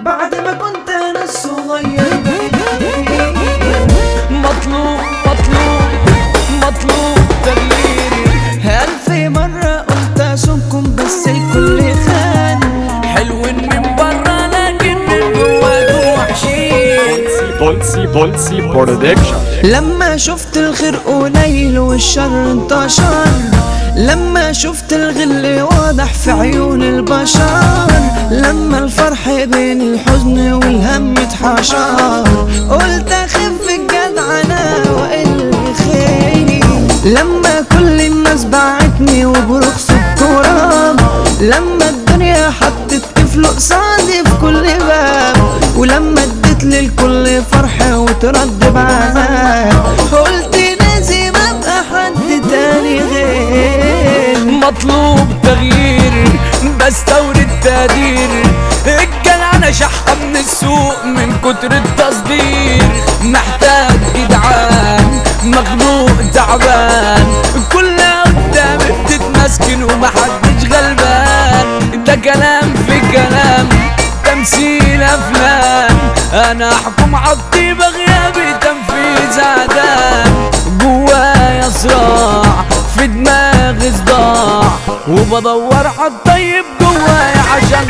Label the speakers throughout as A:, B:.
A: بعد ما كنت انا الصغير بقيت كبير
B: مطلوب مطلوب مطلوب تغيير
A: ألف مرة قلت أصونكم بس الكل خان
B: حلوين من برا لكن من جواكم وحشين
C: بولسي بولسي برودكشن
A: لما شفت الخير قليل والشر انتشر لما شفت الغل واضح في عيون البشر لما الفرح بين الحزن والهم اتحشر قلت اخف الجدعنة واقل خيري لما كل الناس باعتني وبرخص التراب لما الدنيا حطت قفل قصادي في كل باب ولما اديت للكل فرحة وترد بعذاب قلت لازم ابقى حد تاني غير
B: مطلوب تغيير بستورد تقدير الجدعنة شحة من السوق من كتر التصدير محتاج جدعان مخلوق تعبان كلها قدامي بتتمسكن ومحدش غلبان ده كلام في كلام تمثيل افلام انا احكم عالطيبة غيابي تنفيذ اعدام جوايا صراع في دماغي صداع وبدور عالطيب جوايا عشان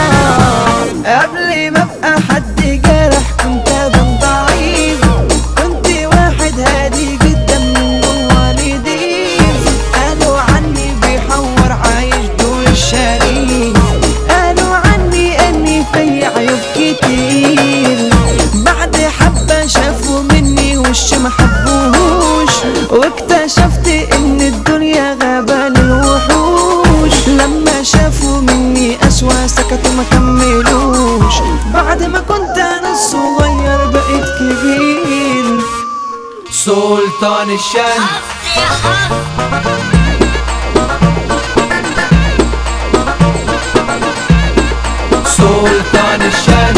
B: ضاع
A: قبل ما ابقى حد جارح كنت ادم ضعيف كنت واحد هادي جدا من جوا نضيف قالوا عني بيحور عايش دور الشريف قالوا عني اني في عيوب كتير بعد حبة شافوا مني وش ما حبوهوش واكتشفت ان الدنيا غابة للوحوش لما شافوا مني اسوا سكتوا ما كملوش بعد ما كنت انا الصغير بقيت كبير سلطان الشان سلطان الشان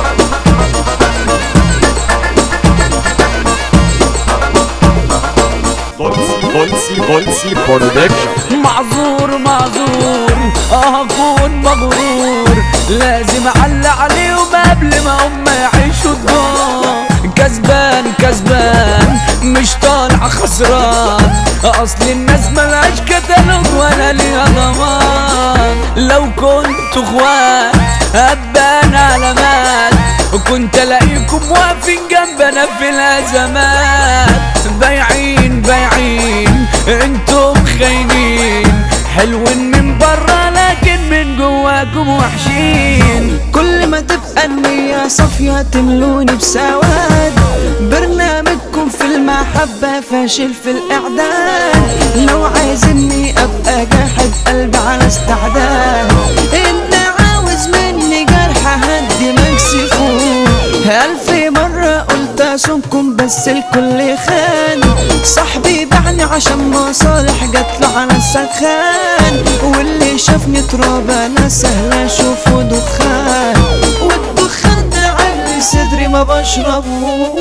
C: بولسي بولسي بولسي برودكشن
B: معذور معذور اه اكون مغرور لازم اعلق عليهم قبل ما هم يعيشوا الدور كسبان كسبان مش طالع خسران اصل الناس ملهاش كتالوج ولا ليها ضمان لو كنت اخوات هبان علامات كنت الاقيكم واقفين جنبنا في الازمات بايعين بايعين انتم خاينين حلوين من برا لكن من جواكم وحشين
A: كل ما تبقى النية صافية تملوني بسواد برنامجكم في المحبة فاشل في الإعداد لو عايزني أبقى جاحد قلبي على استعداد انت عاوز مني جرح هدي مكسفون ألف مرة قلت أصونكم بس الكل خان صاحبي باعني عشان مصالح جاتله على السخان واللي شافني تراب أنا سهل أشوفه دخان والدخان ده عامل صدري ما بشربوش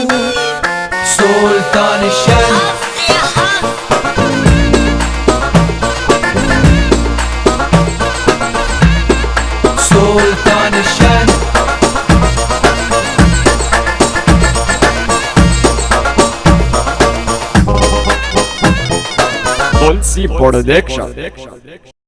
A: سلطان الشام سلطان الشام
C: بولسي برودكشن